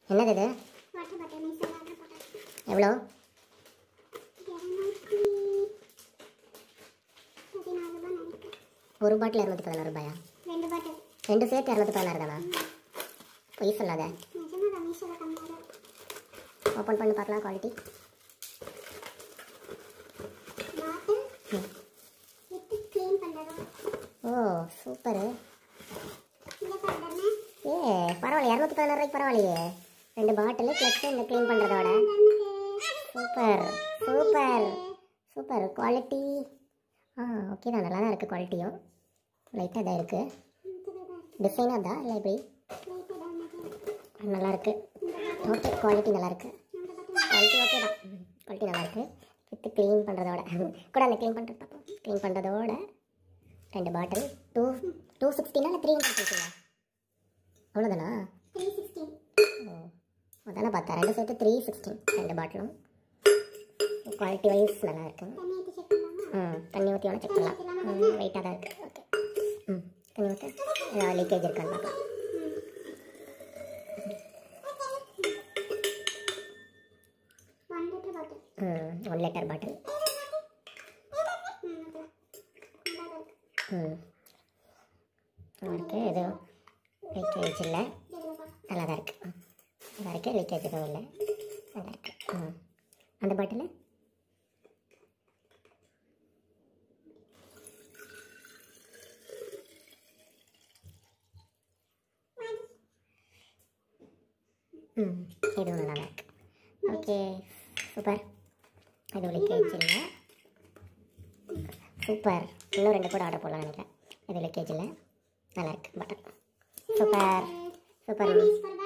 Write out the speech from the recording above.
என்னது இது water bottle மீசல் order போட்டேன் எவ்வளோ இரநூத்தி பதினாலு ரூபாய் நினைக்கிறேன் ஒரு பாட்டில் இரநூத்தி பதினாறு ரூபாயா ரெண்டு பாட்டில் ரெண்டு சேர்த்து இரநூத்தி பதினாறு தானா பொய் சொல்லாத நிஜமாக தான் மீஷோவில் கம்மியாக தான் இருக்கு. ஓப்பன் பண்ணி பார்க்கலாம் குவாலிட்டி பாட்டில் வித்து க்ளீன் பண்ணுறதா ஓ சூப்பரு இந்த பண்ணுறேன் ஏ பரவாயில்ல இரநூத்தி பதினாறு ரூபாய்க்கு பரவாயில்லையே ரெண்டு பாட்டில் ப்ளஸ் இந்த க்ளீன் பண்ணுறதோட சூப்பர் சூப்பர் சூப்பர் குவாலிட்டி ஆ ஓகே தான் நல்லா தான் இருக்குது குவாலிட்டியும் லைட்டாக இதாக இருக்குது டிசைனாக தான் இல்லை எப்படி நல்லா இருக்கு ஓகே குவாலிட்டி நல்லா இருக்கு குவாலிட்டி ஓகே தான் குவாலிட்டி நல்லா இருக்கு வித்து க்ளீன் பண்ணுறதோட கூட அந்த க்ளீன் பண்ணுறது பார்ப்போம் க்ளீன் பண்ணுறதோட ரெண்டு பாட்டில் டூ டூ சிக்ஸ்டினா இல்லை த்ரீ ஹண்ட்ரட் அவ்வளோதானா த்ரீ சிக்ஸ்டீன் ஓ அதானே பார்த்தேன் ரெண்டு சேர்த்து த்ரீ சிக்ஸ்டீன் ரெண்டு பாட்டிலும் குவாலிட்டி வைஸ் நல்லா இருக்கு தண்ணி ஊற்றி செக் பண்ணலாமா ம் தண்ணி ஊற்றி வேணால் செக் பண்ணலாம் ம் வெயிட்டாக தான் இருக்குது ஓகே ம் தண்ணி ஊற்று ஏதாவது லீக்கேஜ் இருக்கான்னு பார்க்கலாம் ஒன் லிட்டர் பாட்டில் ம் ஒன் லிட்டர் பாட்டில் ம் ஓகே இந்தாங்க இருக்கு ம் இருக்கு எதுவும் லீக்கேஜ் இல்லை இதில் பா நல்லா தான் இருக்குது ம். நல்லா இருக்குது லீக்கேஜ் எதுவும் இல்லை நல்லா இருக்கு ம் அந்த பாட்டில் ம் இதுவும் நல்லா தான் இருக்கு ஓகே சூப்பர் இது லீக்கேஜ் இல்லை சூப்பர் இன்னும் ரெண்டு கூட ஆர்டர் போடலாம் நினைக்கிறேன் இது லீக்கேஜ் இல்லை நல்லா இருக்கு button super super please for